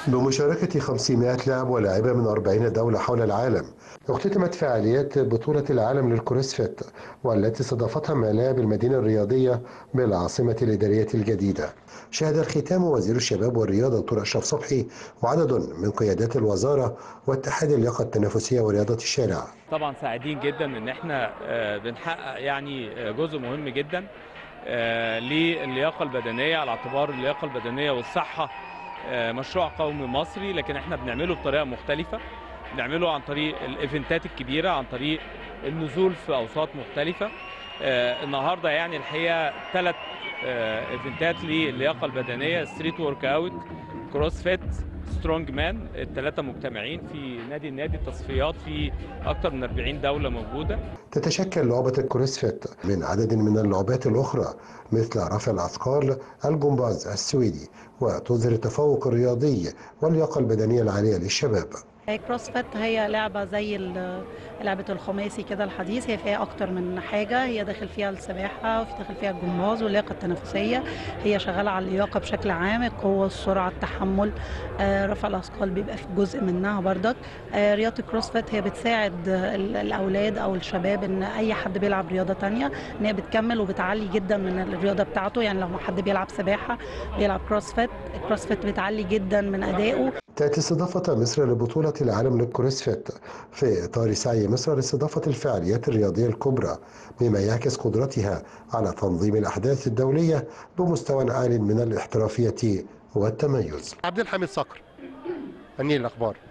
بمشاركة 500 لاعب ولاعبة من 40 دولة حول العالم اختتمت فعاليات بطولة العالم للكروسفيت والتي استضافتها ملاعب المدينة الرياضية بالعاصمة الإدارية الجديدة شهد الختام وزير الشباب والرياضة دكتور أشرف صبحي وعدد من قيادات الوزارة واتحاد اللياقة التنافسية ورياضة الشارع طبعا سعيدين جدا ان احنا آه، بنحقق يعني آه، جزء مهم جدا آه، للياقه البدنيه على اعتبار اللياقه البدنيه والصحه آه، مشروع قومي مصري لكن احنا بنعمله بطريقه مختلفه بنعمله عن طريق الايفنتات الكبيره عن طريق النزول في اوساط مختلفه آه، النهارده يعني الحقيقه ثلاث ايفنتات للياقه البدنيه ستريت ورك اوت كروس فيت سترونج مان الثلاثه مجتمعين في نادي النادي التصفيات في اكثر من 40 دوله موجوده تتشكل لعبة الكروسفيت من عدد من اللعبات الأخرى مثل رفع الأثقال الجمباز السويدي وتظهر التفوق الرياضي واللياقة البدنية العالية للشباب هي كروس فيت هي لعبة زي ال- لعبة الخماسي كده الحديث هي فيها أكتر من حاجة هي داخل فيها السباحة وفي داخل فيها الجمباز واللياقة التنافسية هي شغالة على اللياقة بشكل عام القوة السرعة التحمل آه، رفع الأثقال بيبقى في جزء منها بردك آه، رياضة الكروس فيت هي بتساعد ال- الأولاد أو الشباب إن أي حد بيلعب رياضة تانية إن هي بتكمل وبتعلي جدا من الرياضة بتاعته يعني لو حد بيلعب سباحة بيلعب كروس فيت الكروس فيت بتعلي جدا من أدائه تأتي استضافة مصر لبطولة العالم للكروسفيت في إطار سعي مصر لاستضافة الفعاليات الرياضية الكبرى بما يعكس قدرتها على تنظيم الأحداث الدولية بمستوى عال من الاحترافية والتميز عبد الحميد صقر النيل الاخبار